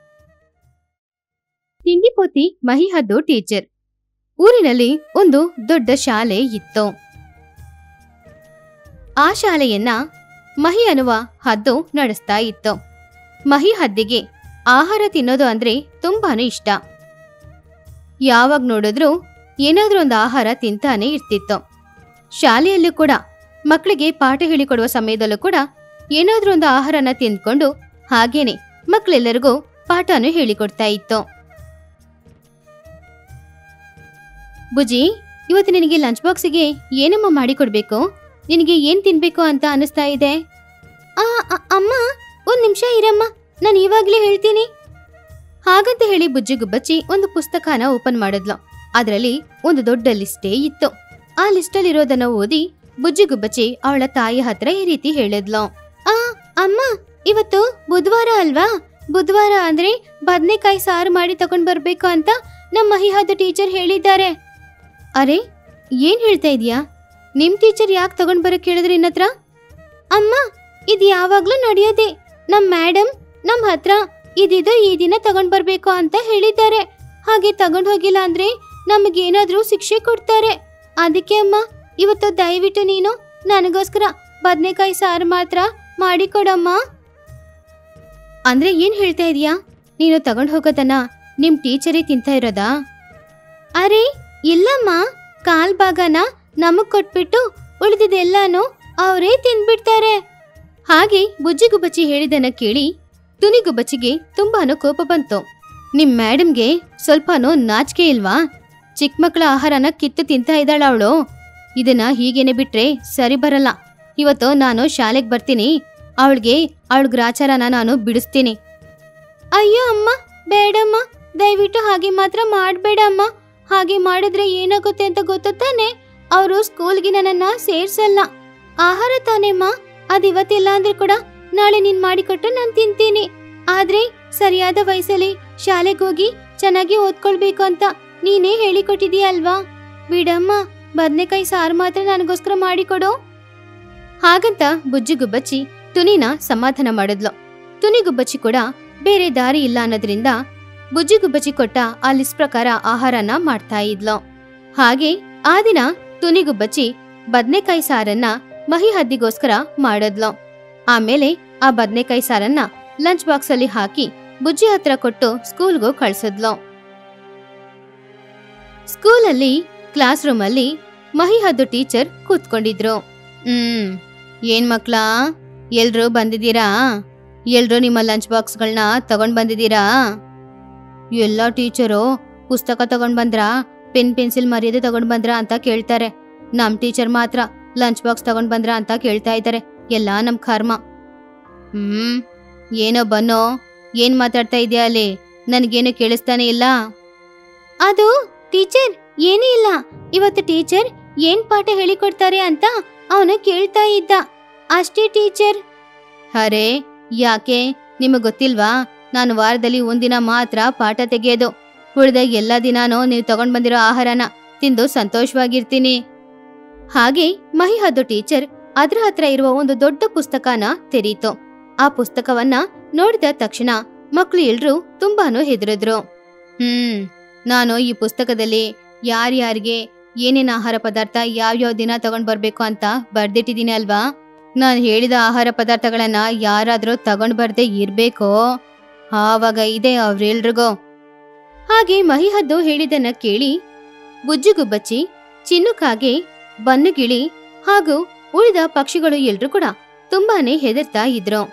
ತಿಂಡಿಪೋತಿ ಮಹಿಹದ್ದು ಟೀಚರ್ ಊರಿನಲ್ಲಿ ಒಂದು ದೊಡ್ಡ ಶಾಲೆ ಇತ್ತು ಆ ಶಾಲೆಯನ್ನ ಮಹಿ ಅನ್ನುವ ಹದ್ದು ನಡೆಸ್ತಾ ಇತ್ತು ಮಹಿ ಹದ್ದಿಗೆ ಆಹಾರ ತಿನ್ನೋದು ಅಂದ್ರೆ ತುಂಬಾನೇ ಇಷ್ಟ ಯಾವಾಗ ನೋಡಿದ್ರೂ ಏನಾದ್ರೂ ಒಂದು ಆಹಾರ ತಿಂತಾನೆ ಇರ್ತಿತ್ತು ಶಾಲೆಯಲ್ಲೂ ಕೂಡ ಮಕ್ಕಳಿಗೆ ಪಾಠ ಹೇಳಿಕೊಡುವ ಸಮಯದಲ್ಲೂ ಕೂಡ ಏನಾದ್ರೂ ಒಂದು ಆಹಾರನ ತಿಂದ್ಕೊಂಡು ಹಾಗೇನೆ ಮಕ್ಕಳೆಲ್ಲರಿಗೂ ಪಾಠನೂ ಹೇಳಿಕೊಡ್ತಾ ಇತ್ತು ಬುಜಿ ಇವತ್ತು ನಿನಗೆ ಲಂಚ್ ಬಾಕ್ಸಿಗೆ ಏನಮ್ಮ ಮಾಡಿಕೊಡ್ಬೇಕು ನಿನಗೆ ಏನ್ ತಿನ್ಬೇಕು ಅಂತ ಅನಿಸ್ತಾ ಇದೆ ಆ ಅ- ಅಮ್ಮ ಒಂದ್ ನಿಮಿಷ ಇರಮ್ಮ ನಾನು ಇವಾಗ್ಲೇ ಹೇಳ್ತೀನಿ ಹಾಗಂತ ಹೇಳಿ ಬುಜ್ಜಿ ಗುಬ್ಬಚ್ಚಿ ಒಂದು ಪುಸ್ತಕನ ಓಪನ್ ಮಾಡಿದ್ಲು ಅದರಲ್ಲಿ ಒಂದು ದೊಡ್ಡ ಲಿಸ್ಟೇ ಇತ್ತು ಆ ಲಿಸ್ಟಲ್ಲಿರೋದನ್ನ ಓದಿ ಬುಜ್ಜಿಗುಬ್ಬಚ್ಚಿ ಅವಳ ತಾಯಿ ಹತ್ರ ಈ ರೀತಿ ಹೇಳಿದ್ಲು ಆ ಅಮ್ಮ ಇವತ್ತು ಬುಧವಾರ ಅಲ್ವಾ ಬುಧವಾರ ಅಂದ್ರೆ ಬದ್ನೆಕಾಯಿ ಸಾರು ಮಾಡಿ ತಗೊಂಡ್ ಬರ್ಬೇಕು ಅಂತ ನಮ್ಮ ಮಹಿಹಾದ ಟೀಚರ್ ಹೇಳಿದ್ದಾರೆ ಅರೆ ಏನ್ ಹೇಳ್ತಾ ಇದೀಯಾ ನಿಮ್ ಟೀಚರ್ ಯಾಕೆ ತಗೊಂಡ್ ಬರಕ್ ಹೇಳಿದ್ರಿ ಇನ್ನತ್ರ ಅಮ್ಮ ಇದು ಯಾವಾಗ್ಲೂ ನಡೆಯೋದೆ ನಮ್ ಮೇಡಮ್ ನಮ್ ಹತ್ರ ಇದಿದು ಈ ದಿನ ತಗೊಂಡ್ ಬರ್ಬೇಕು ಅಂತ ಹೇಳಿದ್ದಾರೆ ಹಾಗೆ ತಗೊಂಡ್ ಹೋಗಿಲ್ಲ ಅಂದ್ರೆ ನಮಗೇನಾದ್ರೂ ಶಿಕ್ಷೆ ಕೊಡ್ತಾರೆ ಅದಕ್ಕೆ ಅಮ್ಮ ಇವತ್ತು ದಯವಿಟ್ಟು ನೀನು ನನಗೋಸ್ಕರ ಬದ್ನೆಕಾಯಿ ಸಾರು ಮಾತ್ರ ಮಾಡಿಕೊಡಮ್ಮ ಅಂದ್ರೆ ಏನ್ ಹೇಳ್ತಾ ಇದೀಯಾ ನೀನು ತಗೊಂಡ್ ಹೋಗೋದನ್ನ ನಿಮ್ ಟೀಚರೇ ತಿಂತಾ ಇರೋದಾ ಅರೆ ಇಲ್ಲಮ್ಮ ಕಾಲ್ ಭಾಗನ ನಮಗ್ ಕೊಟ್ಬಿಟ್ಟು ಉಳಿದಿದ್ದೆಲ್ಲಾನು ಅವರೇ ತಿನ್ಬಿಡ್ತಾರೆ ಹಾಗೆ ಬುಜ್ಜಿಗುಬ್ಬಚ್ಚಿ ಹೇಳಿದನ್ನ ಕೇಳಿ ತುನಿಗುಬ್ಬಚ್ಚಿಗೆ ತುಂಬಾನು ಕೋಪ ಬಂತು ನಿಮ್ ಮೇಡಮ್ಗೆ ಸ್ವಲ್ಪನೂ ನಾಚಿಕೆ ಇಲ್ವಾ ಚಿಕ್ಕ ಮಕ್ಕಳ ಆಹಾರನ ಕಿತ್ತು ತಿಂತಾ ಇದ್ದಾಳ ಅವಳು ಇದನ್ನ ಹೀಗೇನೆ ಬಿಟ್ರೆ ಸರಿ ಬರಲ್ಲ ಇವತ್ತು ನಾನು ಶಾಲೆಗೆ ಬರ್ತೀನಿ ಅವಳಿಗೆ ಅವಳ ಗ್ರಾಚಾರನ ನಾನು ಬಿಡಿಸ್ತೀನಿ ಅಯ್ಯೋ ಅಮ್ಮ ಬೇಡಮ್ಮ ದಯವಿಟ್ಟು ಹಾಗೆ ಮಾತ್ರ ಮಾಡಬೇಡ ಅಮ್ಮ ಹಾಗೆ ಮಾಡಿದ್ರೆ ಏನಾಗುತ್ತೆ ಅಂತ ಗೊತ್ತು ತಾನೆ ಅವರು ಸ್ಕೂಲ್ಗೆ ನನ್ನನ್ನ ಸೇರ್ಸಲ್ಲ ಆಹಾರ ತಾನೇಮ್ಮ ಅದ್ ಇವತ್ತಿಲ್ಲ ಅಂದ್ರೆ ಕೂಡ ನಾಳೆ ನೀನ್ ಮಾಡಿಕೊಟ್ಟು ನಾನು ತಿಂತೀನಿ ಆದ್ರೆ ಸರಿಯಾದ ವಯಸ್ಸಲ್ಲಿ ಶಾಲೆಗೆ ಹೋಗಿ ಚೆನ್ನಾಗಿ ಓದ್ಕೊಳ್ಬೇಕು ಅಂತ ನೀನೇ ಹೇಳಿಕೊಟ್ಟಿದೀಯ ಅಲ್ವಾ ಬಿಡಮ್ಮ ಬದ್ನೆಕಾಯಿ ಸಾರು ಮಾತ್ರ ನನಗೋಸ್ಕರ ಮಾಡಿಕೊಡು ಹಾಗಂತ ಬುಜ್ಜಿಗುಬ್ಬಚ್ಚಿ ತುನಿನ ಸಮಾಧಾನ ಮಾಡಿದ್ಲು ತುನಿಗುಬ್ಬಚ್ಚಿ ಕೂಡ ಬೇರೆ ದಾರಿ ಇಲ್ಲ ಅನ್ನೋದ್ರಿಂದ ಬುಜ್ಜಿಗುಬ್ಬಚ್ಚಿ ಕೊಟ್ಟ ಆ ಲಿಸ್ಟ್ ಪ್ರಕಾರ ಆಹಾರನ ಮಾಡ್ತಾ ಇದ್ಲು ಹಾಗೆ ಆ ದಿನ ತುನಿಗುಬ್ಬಚ್ಚಿ ಬದ್ನೆಕಾಯಿ ಸಾರನ್ನ ಮಹಿ ಹದ್ದಿಗೋಸ್ಕರ ಮಾಡಿದ್ಲು ಆಮೇಲೆ ಆ ಬದ್ನೆಕಾಯಿ ಸಾರನ್ನ ಲಂಚ್ ಬಾಕ್ಸ್ ಅಲ್ಲಿ ಹಾಕಿ ಬುಜ್ಜಿ ಹತ್ರ ಕೊಟ್ಟು ಸ್ಕೂಲ್ಗೂ ಕಳ್ಸಿದ್ಲು ಸ್ಕೂಲಲ್ಲಿ ಕ್ಲಾಸ್ ರೂಮ್ ಅಲ್ಲಿ ಮಹಿಹದ್ದು ಟೀಚರ್ ಕೂತ್ಕೊಂಡಿದ್ರು ಹ್ಮ್ ಏನ್ ಮಕ್ಳ ಎಲ್ರೂ ಬಂದಿದ್ದೀರಾ ಎಲ್ರೂ ನಿಮ್ಮ ಲಂಚ್ ಬಾಕ್ಸ್ಗಳನ್ನ ತಗೊಂಡ್ ಬಂದಿದ್ದೀರಾ ಎಲ್ಲ ಟೀಚರು ಪುಸ್ತಕ ತಗೊಂಡ್ ಬಂದ್ರಾ ಪೆನ್ ಪೆನ್ಸಿಲ್ ಮರ್ಯಾದೆ ತಗೊಂಡ್ ಬಂದ್ರಾ ಅಂತ ಕೇಳ್ತಾರೆ ನಮ್ ಟೀಚರ್ ಮಾತ್ರ ಲಂಚ್ ಬಾಕ್ಸ್ ತಗೊಂಡ್ ಬಂದ್ರಾ ಅಂತ ಕೇಳ್ತಾ ಇದ್ದಾರೆ ಎಲ್ಲ ನಮ್ ಕರ್ಮ ಹ್ಮ್ ಏನೋ ಬನ್ನೋ ಏನ್ ಮಾತಾಡ್ತಾ ಇದೆಯಾ ಅಲ್ಲಿ ನನ್ಗೇನು ಕೇಳಿಸ್ತಾನೆ ಇಲ್ಲ ಅದು ಟೀಚರ್ ಏನೂ ಇಲ್ಲ ಇವತ್ತು ಟೀಚರ್ ಏನ್ ಪಾಠ ಹೇಳಿಕೊಡ್ತಾರೆ ಅಂತ ಅವನು ಕೇಳ್ತಾ ಇದ್ದ ಅಷ್ಟೇ ಟೀಚರ್ ಅರೆ ಯಾಕೆ ನಿಮಗೆ ಗೊತ್ತಿಲ್ವಾ ನಾನು ವಾರದಲ್ಲಿ ಒಂದಿನ ಮಾತ್ರ ಪಾಠ ತೆಗೆಯೋದು ಉಳಿದ ಎಲ್ಲ ದಿನಾನೂ ನೀವು ತಗೊಂಡ್ ಬಂದಿರೋ ಆಹಾರನ ತಿಂದು ಸಂತೋಷವಾಗಿರ್ತೀನಿ ಹಾಗೆ ಮಹಿಹದ್ದು ಟೀಚರ್ ಅದ್ರ ಹತ್ರ ಇರುವ ಒಂದು ದೊಡ್ಡ ಪುಸ್ತಕನ ತೆರೀತು ಆ ಪುಸ್ತಕವನ್ನ ನೋಡಿದ ತಕ್ಷಣ ಮಕ್ಳು ಎಲ್ರೂ ತುಂಬಾನು ಹೆದರಿದ್ರು ಹ್ಮ್ ನಾನು ಈ ಪುಸ್ತಕದಲ್ಲಿ ಯಾರ್ಯಾರಿಗೆ ಏನೇನ್ ಆಹಾರ ಪದಾರ್ಥ ಯಾವ್ಯಾವ ದಿನ ತಗೊಂಡ್ ಬರ್ಬೇಕು ಅಂತ ಬರ್ದಿಟ್ಟಿದೀನಿ ಅಲ್ವಾ ನಾನು ಹೇಳಿದ ಆಹಾರ ಪದಾರ್ಥಗಳನ್ನ ಯಾರಾದ್ರೂ ತಗೊಂಡ್ ಬರ್ದೇ ಇರ್ಬೇಕೋ ಆವಾಗ ಇದೆ ಅವ್ರೆಲ್ರಿಗೂ ಹಾಗೆ ಮಹಿಹದ್ದು ಹೇಳಿದನ್ನ ಕೇಳಿ ಬುಜ್ಜಿಗುಬ್ಬಚ್ಚಿ ಚಿನ್ನುಕಾಗೆ ಬನ್ನುಗಿಳಿ ಹಾಗೂ ಉಳಿದ ಪಕ್ಷಿಗಳು ಎಲ್ರೂ ಕೂಡ ತುಂಬಾನೇ ಹೆದರ್ತಾ ಇದ್ರು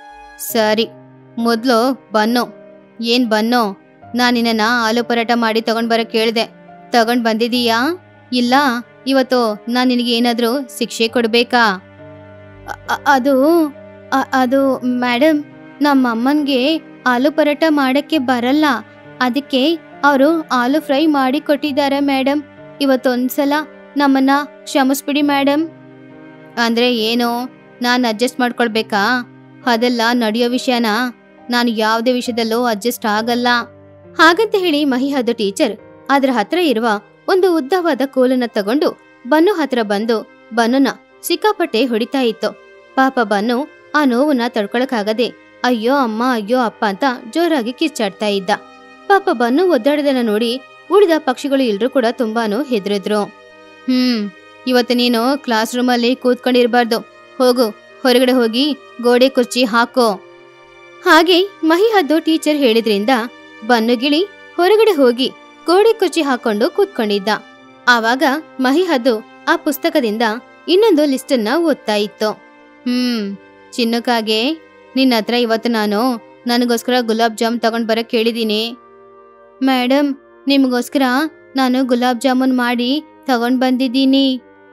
ಸರಿ ಮೊದ್ಲು ಬನ್ನು ಏನ್ ಬನ್ನೋ ನಾನ್ ನಿನ್ನ ಆಲೂ ಪರಾಟ ಮಾಡಿ ತಗೊಂಡ್ ಬರಕ್ ಕೇಳ್ದೆ ತಗೊಂಡ್ ಬಂದಿದೀಯಾ ಇಲ್ಲ ಇವತ್ತು ನಾನ್ ನಿನಗೆ ಏನಾದ್ರೂ ಶಿಕ್ಷೆ ಕೊಡ್ಬೇಕಾ ಅ- ಅ- ಅದು ಅ- ಅದು ಮೇಡಮ್ ನಮ್ಮ ಅಮ್ಮನ್ಗೆ ಆಲೂ ಪರೋಟ ಮಾಡಕ್ಕೆ ಬರಲ್ಲ ಅದಕ್ಕೆ ಅವರು ಆಲೂ ಫ್ರೈ ಮಾಡಿ ಕೊಟ್ಟಿದ್ದಾರೆ ಮೇಡಮ್ ಇವತ್ತೊಂದ್ಸಲ ನಮ್ಮನ್ನ ಕ್ಷಮಿಸ್ಬಿಡಿ ಮೇಡಮ್ ಅಂದ್ರೆ ಏನು ನಾನು ಅಡ್ಜಸ್ಟ್ ಮಾಡ್ಕೊಳ್ಬೇಕಾ ಅದೆಲ್ಲ ನಡೆಯೋ ವಿಷಯನ ನಾನು ಯಾವುದೇ ವಿಷಯದಲ್ಲೂ ಅಡ್ಜಸ್ಟ್ ಆಗಲ್ಲ ಹಾಗಂತ ಹೇಳಿ ಮಹಿಹದ್ದು ಟೀಚರ್ ಅದ್ರ ಹತ್ರ ಇರುವ ಒಂದು ಉದ್ದವಾದ ಕೋಲನ್ನ ತಗೊಂಡು ಬನ್ನು ಹತ್ರ ಬಂದು ಬನ್ನುನ ಸಿಕ್ಕಾಪಟ್ಟೆ ಹೊಡಿತಾ ಇತ್ತು ಪಾಪ ಬನ್ನು ಆ ನೋವನ್ನ ತಡ್ಕೊಳಕ್ಕಾಗದೆ ಅಯ್ಯೋ ಅಮ್ಮ ಅಯ್ಯೋ ಅಪ್ಪ ಅಂತ ಜೋರಾಗಿ ಕಿಚ್ಚಾಡ್ತಾ ಇದ್ದ ಪಾಪ ಬನ್ನು ಒದ್ದಾಡದನ್ನ ನೋಡಿ ಉಳಿದ ಪಕ್ಷಿಗಳು ಎಲ್ರೂ ಕೂಡ ತುಂಬಾನು ಹೆದರಿದ್ರು ಹ್ಮ್ ಇವತ್ತು ನೀನು ಕ್ಲಾಸ್ ರೂಮಲ್ಲಿ ಕೂತ್ಕೊಂಡಿರ್ಬಾರ್ದು ಹೋಗು ಹೊರಗಡೆ ಹೋಗಿ ಗೋಡೆ ಕುರ್ಚಿ ಹಾಕೋ ಹಾಗೆ ಮಹಿಹದ್ದು ಟೀಚರ್ ಹೇಳಿದ್ರಿಂದ ಬನ್ನುಗಿಳಿ ಹೊರಗಡೆ ಹೋಗಿ ಗೋಡೆ ಕುರ್ಚಿ ಹಾಕೊಂಡು ಕೂತ್ಕೊಂಡಿದ್ದ ಆವಾಗ ಮಹಿಹದ್ದು ಆ ಪುಸ್ತಕದಿಂದ ಇನ್ನೊಂದು ಲಿಸ್ಟನ್ನ ಓದ್ತಾ ಇತ್ತು ಹ್ಮ್ ಚಿನ್ನಕ್ಕಾಗೆ ನಿನ್ನ ಹತ್ರ ಇವತ್ತು ನಾನು ನನಗೋಸ್ಕರ ಗುಲಾಬ್ ಜಾಮ್ ತಗೊಂಡ್ ಬರಕ್ ಕೇಳಿದೀನಿ ಮೇಡಮ್ ನಿಮಗೋಸ್ಕರ ನಾನು ಗುಲಾಬ್ ಜಾಮೂನ್ ಮಾಡಿ ತಗೊಂಡ್ ಬಂದಿದ್ದೀನಿ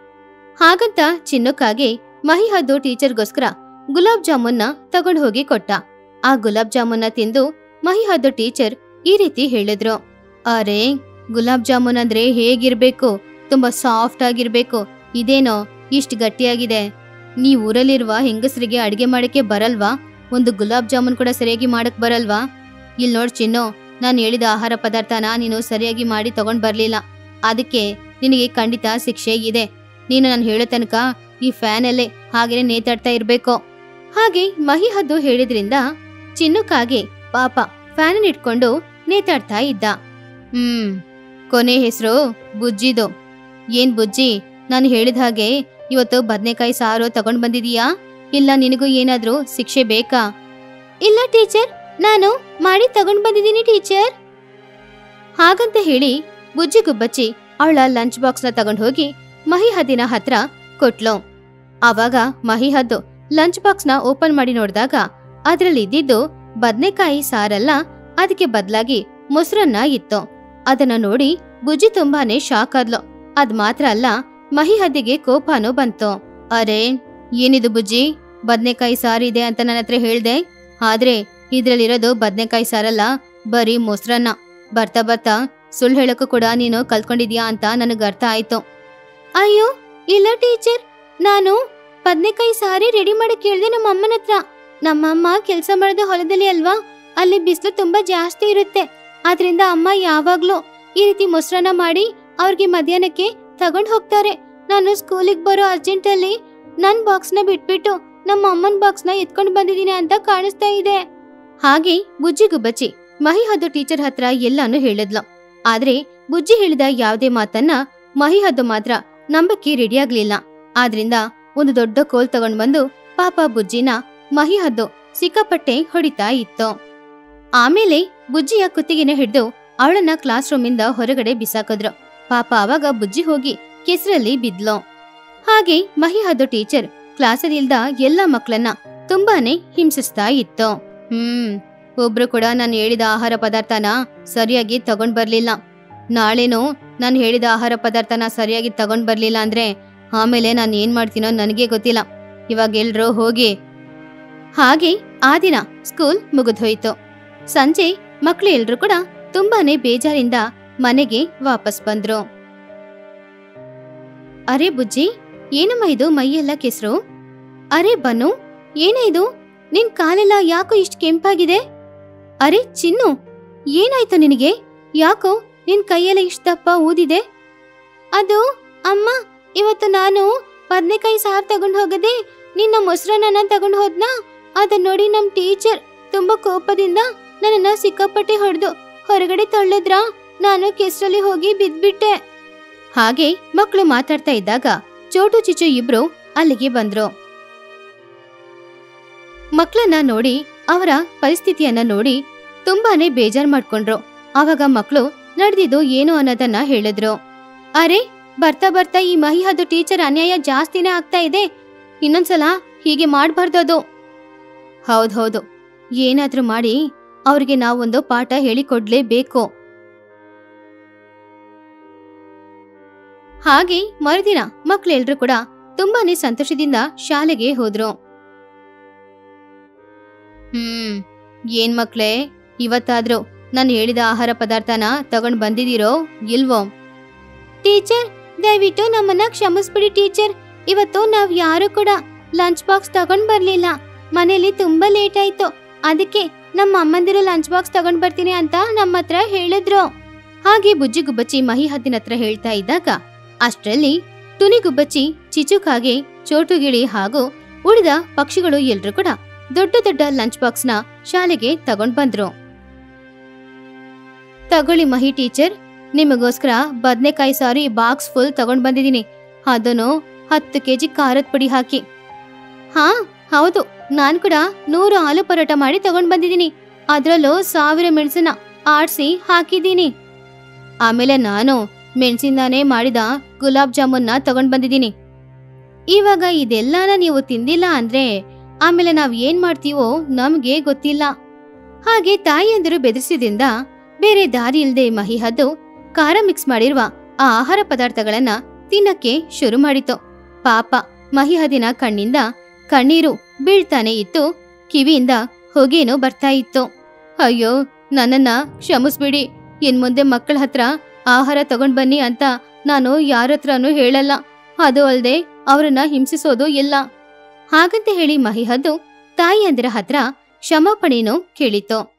ಹಾಗಂತ ಚಿನ್ನಕ್ಕಾಗೆ ಮಹಿಹದ್ದು ಟೀಚರ್ಗೋಸ್ಕರ ಗುಲಾಬ್ ಜಾಮೂನ್ನ ತಗೊಂಡ್ ಹೋಗಿ ಕೊಟ್ಟ ಆ ಗುಲಾಬ್ ಜಾಮೂನ್ನ ತಿಂದು ಮಹಿಹದ್ದು ಟೀಚರ್ ಈ ರೀತಿ ಹೇಳಿದ್ರು ಅರೆ ಗುಲಾಬ್ ಜಾಮೂನ್ ಅಂದ್ರೆ ಹೇಗಿರ್ಬೇಕು ತುಂಬಾ ಸಾಫ್ಟ್ ಆಗಿರ್ಬೇಕು ಇದೇನೋ ಇಷ್ಟು ಗಟ್ಟಿಯಾಗಿದೆ ನೀ ಊರಲ್ಲಿರುವ ಹೆಂಗಸರಿಗೆ ಅಡಿಗೆ ಮಾಡಕ್ಕೆ ಬರಲ್ವಾ ಒಂದು ಗುಲಾಬ್ ಜಾಮೂನ್ ಕೂಡ ಸರಿಯಾಗಿ ಮಾಡಕ್ ಬರಲ್ವಾ ಇಲ್ಲಿ ನೋಡ್ ಚಿನ್ನು ನಾನು ಹೇಳಿದ ಆಹಾರ ಪದಾರ್ಥನ ನೀನು ಸರಿಯಾಗಿ ಮಾಡಿ ತಗೊಂಡ್ ಬರ್ಲಿಲ್ಲ ಅದಕ್ಕೆ ನಿನಗೆ ಖಂಡಿತ ಶಿಕ್ಷೆ ಇದೆ ನೀನು ನಾನು ಹೇಳೋ ತನಕ ಈ ಫ್ಯಾನಲ್ಲೇ ಹಾಗೇನೆ ನೇತಾಡ್ತಾ ಇರ್ಬೇಕು ಹಾಗೆ ಮಹಿ ಹದ್ದು ಹೇಳಿದ್ರಿಂದ ಚಿನ್ನುಕಾಗೆ ಪಾಪ ಫ್ಯಾನ್ ಇಟ್ಕೊಂಡು ನೇತಾಡ್ತಾ ಇದ್ದ ಹ್ಮ್ ಕೊನೆ ಹೆಸರು ಬುಜ್ಜಿದು ಏನ್ ಬುಜ್ಜಿ ನಾನು ಹೇಳಿದ ಹಾಗೆ ಇವತ್ತು ಬದ್ನೆಕಾಯಿ ಸಾರು ತಗೊಂಡ್ ಬಂದಿದೀಯಾ ಇಲ್ಲ ನಿನಗೂ ಏನಾದ್ರೂ ಶಿಕ್ಷೆ ಬೇಕಾ ಇಲ್ಲ ಟೀಚರ್ ನಾನು ಮಾಡಿ ತಗೊಂಡ್ ಬಂದಿದ್ದೀನಿ ಟೀಚರ್ ಹಾಗಂತ ಹೇಳಿ ಬುಜ್ಜಿ ಗುಬ್ಬಚ್ಚಿ ಅವಳ ಲಂಚ್ ಬಾಕ್ಸ್ನ ತಗೊಂಡ್ ಹೋಗಿ ಮಹಿಹದ್ದಿನ ಹತ್ರ ಕೊಟ್ಲು ಆವಾಗ ಮಹಿಹದ್ದು ಲಂಚ್ ಬಾಕ್ಸ್ನ ಓಪನ್ ಮಾಡಿ ನೋಡಿದಾಗ ಅದ್ರಲ್ಲಿ ಇದ್ದಿದ್ದು ಬದ್ನೆಕಾಯಿ ಸಾರಲ್ಲ ಅದಕ್ಕೆ ಬದ್ಲಾಗಿ ಮೊಸರನ್ನ ಇತ್ತು ಅದನ್ನ ನೋಡಿ ಬುಜ್ಜಿ ತುಂಬಾನೇ ಶಾಕ್ ಆದ್ಲು ಅದ್ ಮಾತ್ರ ಅಲ್ಲ ಮಹಿಹದ್ದಿಗೆ ಕೋಪನೂ ಬಂತು ಅರೆ ಏನಿದು ಬುಜ್ಜಿ ಬದ್ನೆಕಾಯಿ ಸಾರಿದೆ ಅಂತ ನನ್ನ ಹತ್ರ ಹೇಳ್ದೆ ಆದ್ರೆ ಇದ್ರಲ್ಲಿರೋದು ಬದ್ನೆಕಾಯಿ ಸಾರಲ್ಲ ಬರೀ ಮೊಸರನ್ನ ಬರ್ತಾ ಬರ್ತಾ ಸುಳ್ಳು ಹೇಳಕ್ಕೂ ಕೂಡ ನೀನು ಕಲ್ತ್ಕೊಂಡಿದ್ಯಾ ಅಂತ ನನಗೆ ಅರ್ಥ ಆಯ್ತು ಅಯ್ಯೋ ಇಲ್ಲ ಟೀಚರ್ ನಾನು ಬದ್ನೆಕಾಯಿ ಸಾರಿ ರೆಡಿ ಮಾಡಕ್ ಕೇಳ್ದೆ ನಮ್ಮ ಅಮ್ಮನ ಹತ್ರ ನಮ್ಮಮ್ಮ ಕೆಲಸ ಮಾಡೋದು ಹೊಲದಲ್ಲಿ ಅಲ್ವಾ ಅಲ್ಲಿ ಬಿಸಿಲು ತುಂಬಾ ಜಾಸ್ತಿ ಇರುತ್ತೆ ಆದ್ರಿಂದ ಅಮ್ಮ ಯಾವಾಗ್ಲೂ ಈ ರೀತಿ ಮೊಸರನ್ನ ಮಾಡಿ ಅವ್ರಿಗೆ ಮಧ್ಯಾಹ್ನಕ್ಕೆ ತಗೊಂಡ್ ಹೋಗ್ತಾರೆ ನಾನು ಸ್ಕೂಲಿಗೆ ಬರೋ ಅರ್ಜೆಂಟಲ್ಲಿ ನನ್ ಬಾಕ್ಸ್ನ ಬಿಟ್ಬಿಟ್ಟು ನಮ್ಮ ಅಮ್ಮನ ಬಾಕ್ಸ್ನ ಎತ್ಕೊಂಡು ಬಂದಿದ್ದೀನಿ ಅಂತ ಕಾಣಿಸ್ತಾ ಇದೆ ಹಾಗೆ ಬುಜ್ಜಿ ಗುಬ್ಬಚ್ಚಿ ಮಹಿಹದ್ದು ಟೀಚರ್ ಹತ್ರ ಎಲ್ಲಾನು ಹೇಳಿದ್ಲು ಆದ್ರೆ ಬುಜ್ಜಿ ಹೇಳಿದ ಯಾವುದೇ ಮಾತನ್ನ ಮಹಿಹದ್ದು ಮಾತ್ರ ನಂಬಕ್ಕೆ ರೆಡಿಯಾಗ್ಲಿಲ್ಲ ಆದ್ರಿಂದ ಒಂದು ದೊಡ್ಡ ಕೋಲ್ ತಗೊಂಡ್ ಬಂದು ಪಾಪ ಬುಜ್ಜಿನ ಮಹಿಹದ್ದು ಸಿಕ್ಕಾಪಟ್ಟೆ ಹೊಡಿತಾ ಇತ್ತು ಆಮೇಲೆ ಬುಜ್ಜಿಯ ಕುತ್ತಿಗೆನ ಹಿಡಿದು ಅವಳನ್ನ ಕ್ಲಾಸ್ ರೂಮಿಂದ ಹೊರಗಡೆ ಬಿಸಾಕಿದ್ರು ಪಾಪ ಅವಾಗ ಬುಜ್ಜಿ ಹೋಗಿ ಕೆಸರಲ್ಲಿ ಬಿದ್ಲು ಹಾಗೆ ಮಹಿಹದ್ದು ಟೀಚರ್ ಕ್ಲಾಸಲ್ಲಿಲ್ದ ಎಲ್ಲ ಮಕ್ಕಳನ್ನ ತುಂಬಾನೇ ಹಿಂಸಿಸ್ತಾ ಇತ್ತು ಹ್ಮ್ ಒಬ್ರು ಕೂಡ ನಾನು ಹೇಳಿದ ಆಹಾರ ಪದಾರ್ಥನ ಸರಿಯಾಗಿ ತಗೊಂಡ್ ಬರ್ಲಿಲ್ಲ ನಾಳೆನೂ ನಾನು ಹೇಳಿದ ಆಹಾರ ಪದಾರ್ಥನ ಸರಿಯಾಗಿ ತಗೊಂಡ್ ಬರ್ಲಿಲ್ಲ ಅಂದ್ರೆ ಆಮೇಲೆ ನಾನು ಏನ್ ಮಾಡ್ತೀನೋ ನನಗೆ ಗೊತ್ತಿಲ್ಲ ಇವಾಗ ಎಲ್ರೂ ಹೋಗಿ ಹಾಗೆ ಆ ದಿನ ಸ್ಕೂಲ್ ಮುಗಿದೋಯ್ತು ಸಂಜೆ ಮಕ್ಳು ಎಲ್ರು ಕೂಡ ತುಂಬಾನೇ ಬೇಜಾರಿಂದ ಮನೆಗೆ ವಾಪಸ್ ಬಂದ್ರು ಅರೆ ಬುಜ್ಜಿ ಏನಮ್ಮ ಇದು ಮೈಯೆಲ್ಲ ಕೆಸರು ಅರೆ ಬನು ಏನೇ ಇದು ನಿನ್ ಕಾಲೆಲ್ಲ ಯಾಕೋ ಇಷ್ಟು ಕೆಂಪಾಗಿದೆ ಅರೆ ಚಿನ್ನು ಏನಾಯ್ತು ನಿನಗೆ ಯಾಕೋ ನಿನ್ ಕೈಯೆಲ್ಲ ಇಷ್ಟ ದಪ್ಪ ಊದಿದೆ ಅದು ಅಮ್ಮ ಇವತ್ತು ನಾನು ಬದ್ನೆಕಾಯಿ ಸಾರು ತಗೊಂಡ್ ಹೋಗದೆ ನಿನ್ನ ಮೊಸರನ್ನ ತಗೊಂಡ್ ಹೋದ್ನಾ ಅದನ್ನ ನೋಡಿ ನಮ್ ಟೀಚರ್ ತುಂಬಾ ಕೋಪದಿಂದ ನನ್ನನ್ನ ಸಿಕ್ಕಾಪಟ್ಟೆ ಹೊಡೆದು ಹೊರಗಡೆ ತಳ್ಳಿದ್ರ ನಾನು ಕೆಸರಲ್ಲಿ ಹೋಗಿ ಬಿದ್ಬಿಟ್ಟೆ ಹಾಗೆ ಮಕ್ಕಳು ಮಾತಾಡ್ತಾ ಇದ್ದಾಗ ಚೋಟು ಚಿಚು ಇಬ್ರು ಅಲ್ಲಿಗೆ ಬಂದ್ರು ಮಕ್ಕಳನ್ನ ನೋಡಿ ಅವರ ಪರಿಸ್ಥಿತಿಯನ್ನ ನೋಡಿ ತುಂಬಾನೇ ಬೇಜಾರ್ ಮಾಡ್ಕೊಂಡ್ರು ಆವಾಗ ಮಕ್ಕಳು ನಡೆದಿದ್ದು ಏನು ಅನ್ನೋದನ್ನ ಹೇಳಿದ್ರು ಅರೆ ಬರ್ತಾ ಬರ್ತಾ ಈ ಮಹಿಹದ್ದು ಟೀಚರ್ ಅನ್ಯಾಯ ಜಾಸ್ತಿನೇ ಆಗ್ತಾ ಇದೆ ಇನ್ನೊಂದ್ಸಲ ಹೀಗೆ ಮಾಡ್ಬಾರ್ದು ಅದು ಹೌದೌದು ಏನಾದ್ರೂ ಮಾಡಿ ಅವ್ರಿಗೆ ನಾವೊಂದು ಪಾಠ ಹೇಳಿಕೊಡ್ಲೇಬೇಕು ಹಾಗೆ ಮರುದಿನ ಮಕ್ಳೆಲ್ರೂ ಕೂಡ ತುಂಬಾನೇ ಸಂತೋಷದಿಂದ ಶಾಲೆಗೆ ಹೋದ್ರು ಹ್ಮ್ ಏನ್ ಮಕ್ಳೇ ಇವತ್ತಾದ್ರೂ ನಾನು ಹೇಳಿದ ಆಹಾರ ಪದಾರ್ಥನ ತಗೊಂಡ್ ಬಂದಿದ್ದೀರೋ ಇಲ್ವೋ ಟೀಚರ್ ದಯವಿಟ್ಟು ನಮ್ಮನ್ನ ಕ್ಷಮಿಸ್ಬಿಡಿ ಟೀಚರ್ ಇವತ್ತು ನಾವ್ ಯಾರು ಕೂಡ ಲಂಚ್ ಬಾಕ್ಸ್ ತಗೊಂಡ್ ಬರ್ಲಿಲ್ಲ ಮನೇಲಿ ತುಂಬಾ ಲೇಟ್ ಆಯ್ತು ಅದಕ್ಕೆ ನಮ್ಮ ಅಮ್ಮಂದಿರು ಲಂಚ್ ಬಾಕ್ಸ್ ತಗೊಂಡ್ ಬರ್ತೀನಿ ಅಂತ ನಮ್ಮ ಹತ್ರ ಹೇಳಿದ್ರು ಹಾಗೆ ಬುಜ್ಜಿ ಗುಬ್ಬಚ್ಚಿ ಮಹಿ ಹದ್ದಿನ ಹತ್ರ ಹೇಳ್ತಾ ಇದ್ದಾಗ ಅಷ್ಟ್ರಲ್ಲಿ ತುನಿ ಗುಬ್ಬಚ್ಚಿ ಚಿಚುಕಾಗೆ ಚೋಟುಗಿಳಿ ಹಾಗೂ ಉಳಿದ ಪಕ್ಷಿಗಳು ಎಲ್ರೂ ಕೂಡ ದೊಡ್ಡ ದೊಡ್ಡ ಲಂಚ್ ಬಾಕ್ಸ್ನ ಶಾಲೆಗೆ ತಗೊಂಡ್ ಬಂದ್ರು ತಗೊಳ್ಳಿ ಮಹಿ ಟೀಚರ್ ನಿಮಗೋಸ್ಕರ ಬದ್ನೆಕಾಯಿ ಸಾರಿ ಬಾಕ್ಸ್ ಫುಲ್ ತಗೊಂಡ್ ಬಂದಿದ್ದೀನಿ ಅದನ್ನು ಹತ್ತು ಕೆಜಿ ಖಾರದ ಪುಡಿ ಹಾಕಿ ಹಾ ಹೌದು ನಾನ್ ಕೂಡ ನೂರು ಆಲೂ ಪರೋಟ ಮಾಡಿ ತಗೊಂಡ್ ಬಂದಿದ್ದೀನಿ ಅದ್ರಲ್ಲೂ ಸಾವಿರ ಮೆಣಸನ್ನ ಆಡ್ಸಿ ಹಾಕಿದ್ದೀನಿ ಆಮೇಲೆ ನಾನು ಮೆಣಸಿಂದಾನೇ ಮಾಡಿದ ಗುಲಾಬ್ ಜಾಮೂನ್ನ ತಗೊಂಡ್ ಬಂದಿದ್ದೀನಿ ಇವಾಗ ಇದೆಲ್ಲನ ನೀವು ತಿಂದಿಲ್ಲ ಅಂದ್ರೆ ಆಮೇಲೆ ನಾವ್ ಏನ್ ಮಾಡ್ತೀವೋ ನಮ್ಗೆ ಗೊತ್ತಿಲ್ಲ ಹಾಗೆ ತಾಯಿಯಂದಿರು ಬೆದರಿಸಿದಿಂದ ಬೇರೆ ದಾರಿ ಇಲ್ದೆ ಮಹಿಹದ್ದು ಖಾರ ಮಿಕ್ಸ್ ಮಾಡಿರುವ ಆ ಆಹಾರ ಪದಾರ್ಥಗಳನ್ನ ತಿನ್ನಕ್ಕೆ ಶುರು ಮಾಡಿತು ಪಾಪ ಮಹಿಹದಿನ ಕಣ್ಣಿಂದ ಕಣ್ಣೀರು ಬೀಳ್ತಾನೆ ಇತ್ತು ಕಿವಿಯಿಂದ ಹೊಗೇನೋ ಬರ್ತಾ ಇತ್ತು ಅಯ್ಯೋ ನನ್ನನ್ನ ಕ್ಷಮಿಸ್ಬಿಡಿ ಇನ್ ಮುಂದೆ ಮಕ್ಕಳ ಹತ್ರ ಆಹಾರ ತಗೊಂಡ್ ಬನ್ನಿ ಅಂತ ನಾನು ಯಾರ ಹತ್ರನೂ ಹೇಳಲ್ಲ ಅದು ಅಲ್ದೆ ಅವರನ್ನ ಹಿಂಸಿಸೋದು ಇಲ್ಲ ಹಾಗಂತ ಹೇಳಿ ಮಹಿಹದ್ದು ತಾಯಿಯಂದಿರ ಹತ್ರ ಕ್ಷಮಾಪಣೆನೂ ಕೇಳಿತು